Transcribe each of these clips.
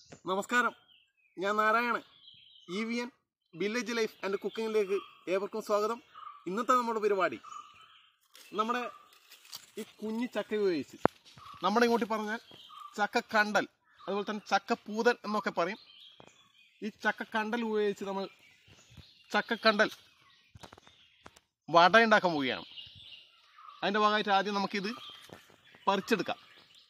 നമസ്കാരം ഞാൻ Narayanan E V N village life and കുക്കിങ്ങിലേക്ക് ഏവർക്കും സ്വാഗതം ഇന്നത്തെ നമ്മുടെ പരിപാടി നമ്മുടെ ഈ കുഞ്ഞു ചക്ക ഉപയോഗിച്ച് നമ്മുടെ ഇങ്ങോട്ട് പറഞ്ഞാൽ ചക്ക കണ്ടൽ അതുപോലെ തന്നെ ചക്ക പൂതൽ എന്നൊക്കെ പറയും ഈ ചക്ക കണ്ടൽ ഉപയോഗിച്ച് നമ്മൾ ചക്ക കണ്ടൽ വട ഉണ്ടാക്കാൻ പോവുകയാണ് അതിൻ്റെ ഭാഗമായിട്ട് ആദ്യം നമുക്കിത് പറിച്ചെടുക്കാം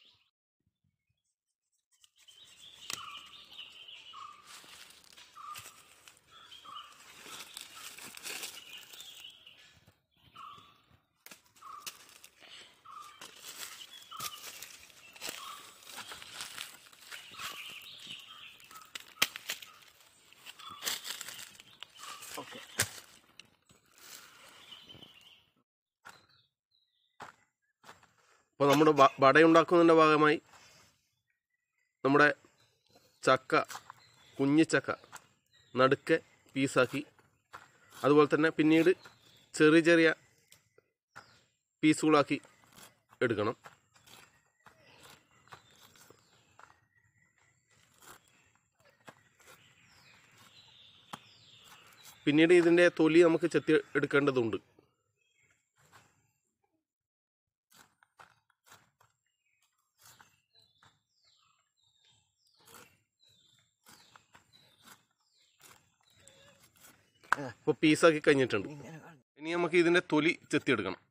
ഓക്കെ അപ്പോൾ നമ്മുടെ വ- വടയുണ്ടാക്കുന്നതിൻ്റെ ഭാഗമായി നമ്മുടെ ചക്ക കുഞ്ഞി ചക്ക നടുക്കെ പീസാക്കി അതുപോലെ തന്നെ പിന്നീട് ചെറിയ ചെറിയ പീസുകളാക്കി എടുക്കണം പിന്നീട് ഇതിൻ്റെ തൊലി നമുക്ക് ചെത്തി എടുക്കേണ്ടതുണ്ട് ഇപ്പോൾ പീസാക്കി കഴിഞ്ഞിട്ടുണ്ട് ഇനി നമുക്ക് ഇതിൻ്റെ തൊലി ചെത്തിയെടുക്കണം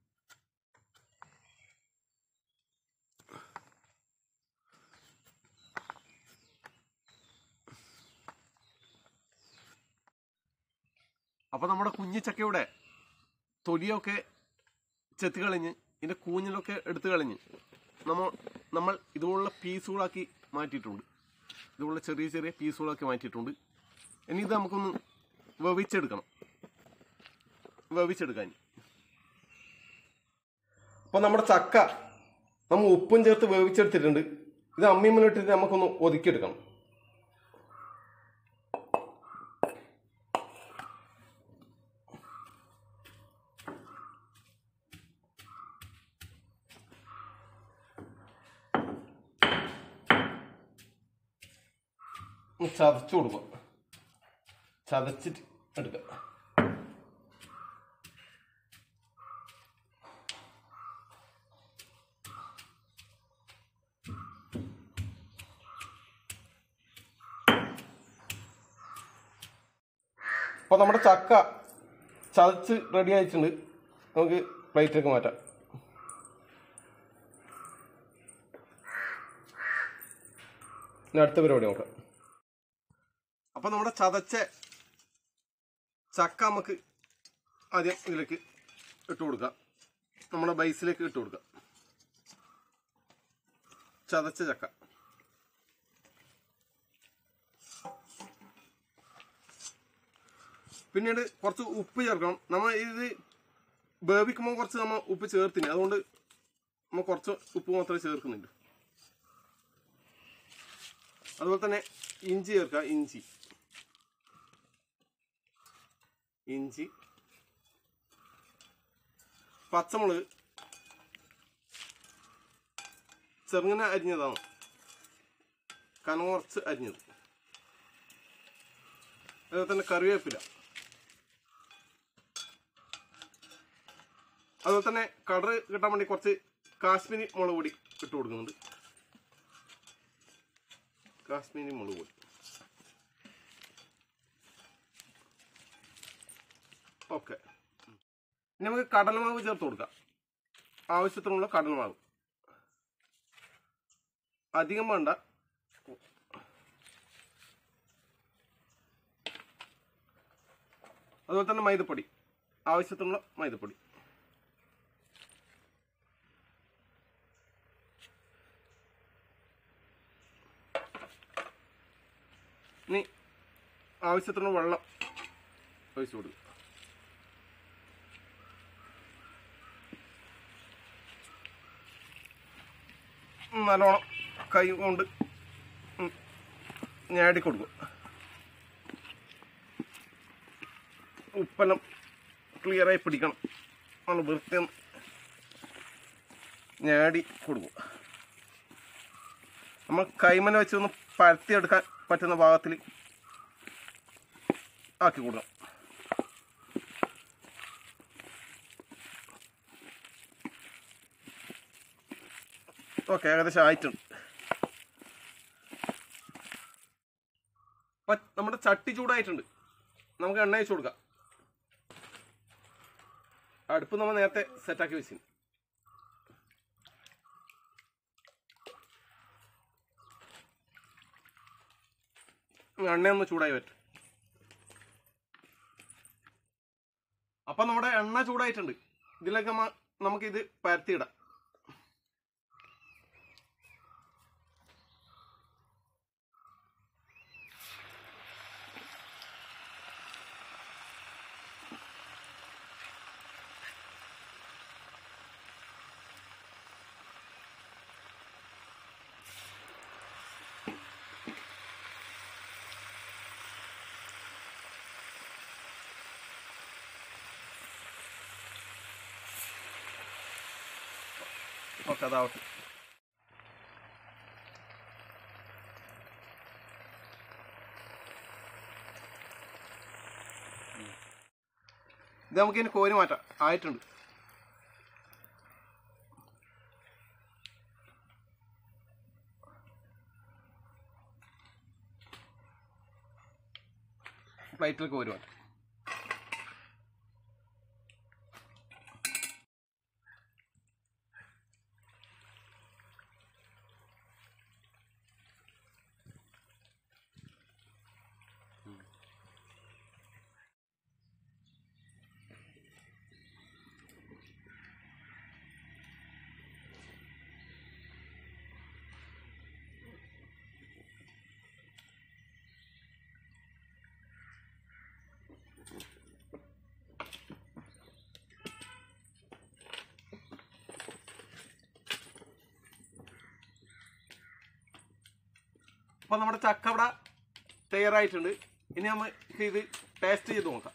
അപ്പോൾ നമ്മുടെ കുഞ്ഞു ചക്കയുടെ തൊലിയൊക്കെ ചെത്തി കളഞ്ഞ് ഇതിൻ്റെ കൂഞ്ഞിലൊക്കെ എടുത്തു കളഞ്ഞ് നമ്മൾ നമ്മൾ ഇതുപോലുള്ള പീസുകളാക്കി മാറ്റിയിട്ടുണ്ട് ഇതുപോലുള്ള ചെറിയ ചെറിയ പീസുകളാക്കി മാറ്റിയിട്ടുണ്ട് ഇനി ഇത് നമുക്കൊന്ന് വേവിച്ചെടുക്കണം വേവിച്ചെടുക്കാൻ അപ്പോൾ നമ്മുടെ ചക്ക നമ്മൾ ഉപ്പും ചേർത്ത് വേവിച്ചെടുത്തിട്ടുണ്ട് ഇത് അമ്മിമ്മലിട്ടിട്ട് നമുക്കൊന്ന് ഒതുക്കിയെടുക്കണം ഒന്ന് ചതച്ചു കൊടുക്കുക ചതച്ചിട്ട് എടുക്കുക അപ്പോൾ നമ്മുടെ ചക്ക ചതച്ച് റെഡി ആയിട്ടുണ്ട് നമുക്ക് പ്ലേറ്റിലേക്ക് മാറ്റാം ഇനി അടുത്ത പരിപാടി നോക്കാം അപ്പോൾ നമ്മുടെ ചതച്ച ചക്ക നമുക്ക് ആദ്യം ഇതിലേക്ക് ഇട്ട് കൊടുക്കാം നമ്മുടെ ബൈസിലേക്ക് ഇട്ട് കൊടുക്കാം ചതച്ച ചക്ക പിന്നീട് കുറച്ച് ഉപ്പ് ചേർക്കണം നമ്മൾ ഇത് വേവിക്കുമ്പോൾ കുറച്ച് നമ്മൾ ഉപ്പ് ചേർത്തിന് അതുകൊണ്ട് നമ്മൾ കുറച്ച് ഉപ്പ് മാത്രമേ ചേർക്കുന്നുള്ളൂ അതുപോലെ തന്നെ ഇഞ്ചി ചേർക്കുക ഇഞ്ചി ഇഞ്ചി പച്ചമുളക് ചെറുങ്ങനെ അരിഞ്ഞതാണ് കനം കുറച്ച് അരിഞ്ഞത് അതുപോലെ തന്നെ കറിവേപ്പില അതുപോലെ തന്നെ കളറ് കിട്ടാൻ വേണ്ടി കുറച്ച് കാശ്മീരി മുളക് പൊടി ഇട്ട് കൊടുക്കുന്നുണ്ട് കാശ്മീരി മുളക് പൊടി ഓക്കെ ഇനി നമുക്ക് കടൽമാവ് ചേർത്ത് കൊടുക്കാം ആവശ്യത്തിനുള്ള കടൽമാവ് അധികം വേണ്ട അതുപോലെ തന്നെ മൈദപ്പൊടി ആവശ്യത്തിനുള്ള മൈദപ്പൊടി ഇനി ആവശ്യത്തിനുള്ള വെള്ളം ഒഴിച്ചു കൊടുക്കുക നല്ലോണം കൈ കൊണ്ട് ഉം ഞാടി കൊടുക്കും ഉപ്പെല്ലാം ക്ലിയറായി പിടിക്കണം നല്ല വൃത്തി ഞാടി കൊടുക്കും നമ്മൾ കൈമല വെച്ച് ഒന്ന് പരത്തിയെടുക്കാൻ പറ്റുന്ന ഭാഗത്തിൽ ആക്കി കൊടുക്കാം ഓക്കെ ഏകദേശം ആയിട്ടുണ്ട് അപ്പൊ നമ്മുടെ ചട്ടി ചൂടായിട്ടുണ്ട് നമുക്ക് എണ്ണ വെച്ച് കൊടുക്കാം അടുപ്പ് നമ്മൾ നേരത്തെ സെറ്റാക്കി വെച്ചു എണ്ണ ഒന്ന് ചൂടായി പറ്റും അപ്പൊ നമ്മുടെ എണ്ണ ചൂടായിട്ടുണ്ട് ഇതിലൊക്കെ നമ്മ- നമുക്കിത് പരത്തിയിടാം ഓക്കെ അതാവട്ടെ ഇത് നമുക്ക് ഇനി കോരി മാറ്റാം ആയിട്ടുണ്ട് പ്ലേറ്റിൽ കോരി മാറ്റാം അപ്പൊ നമ്മുടെ ചക്ക ഇവിടെ തയ്യാറായിട്ടുണ്ട് ഇനി നമുക്ക് ഇത് ടേസ്റ്റ് ചെയ്ത് നോക്കാം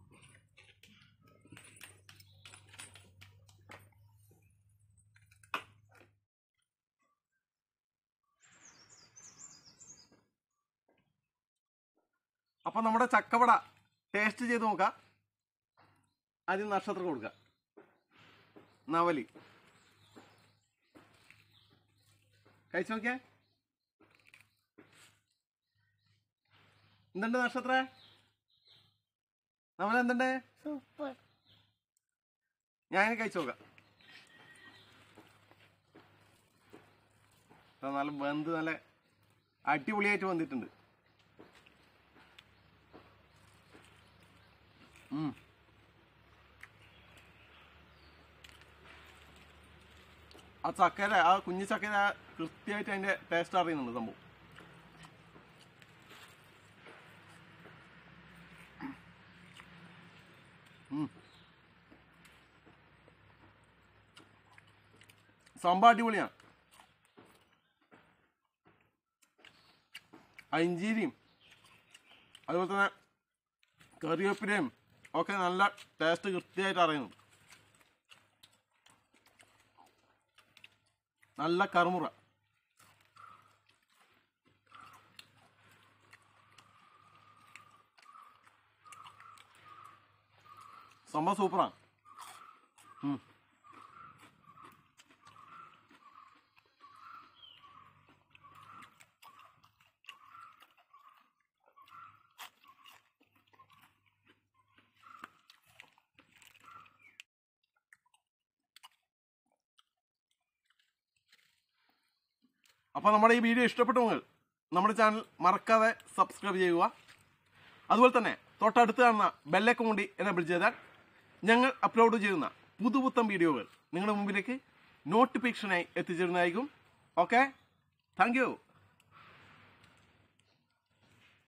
അപ്പൊ നമ്മുടെ ചക്കവട ടേസ്റ്റ് ചെയ്ത് നോക്കാം ആദ്യം നക്ഷത്രം കൊടുക്കുക നവലി കഴിച്ചു നോക്കിയേ എന്തുണ്ട് നക്ഷത്ര നമ്മൾ എന്തുണ്ട് സൂപ്പർ ഞാൻ കഴിച്ചു നോക്കാം ഇപ്പൊ നല്ല ബന്ധ് നല്ല അടിപൊളിയായിട്ട് വന്നിട്ടുണ്ട് ഉം. ആ ചക്കര ആ കുഞ്ഞു ചക്കര കൃത്യമായിട്ട് അതിന്റെ ടേസ്റ്റ് അറിയുന്നുണ്ട് സംഭവം ഉം. സംഭവം അടിപൊളിയാണ് ആ ഇഞ്ചിരിയും അതുപോലെ തന്നെ കറിവേപ്പിലയും ഒക്കെ നല്ല ടേസ്റ്റ് കൃത്യമായിട്ട് അറിയുന്നു നല്ല കറുമുറ സംഭവം സൂപ്പറാണ് ഉം. അപ്പോൾ നമ്മുടെ ഈ വീഡിയോ ഇഷ്ടപ്പെട്ടുവെങ്കിൽ നമ്മുടെ ചാനൽ മറക്കാതെ സബ്സ്ക്രൈബ് ചെയ്യുക അതുപോലെ തന്നെ തൊട്ടടുത്ത് കാണുന്ന ബെല്ലൈക്കൺ കൂടി എനേബിൾ ചെയ്താൽ ഞങ്ങൾ അപ്ലോഡ് ചെയ്യുന്ന പുതുപുത്തൻ വീഡിയോകൾ നിങ്ങളുടെ മുമ്പിലേക്ക് നോട്ടിഫിക്കേഷനായി എത്തിച്ചേരുന്നതായിരിക്കും ഓക്കെ താങ്ക് യു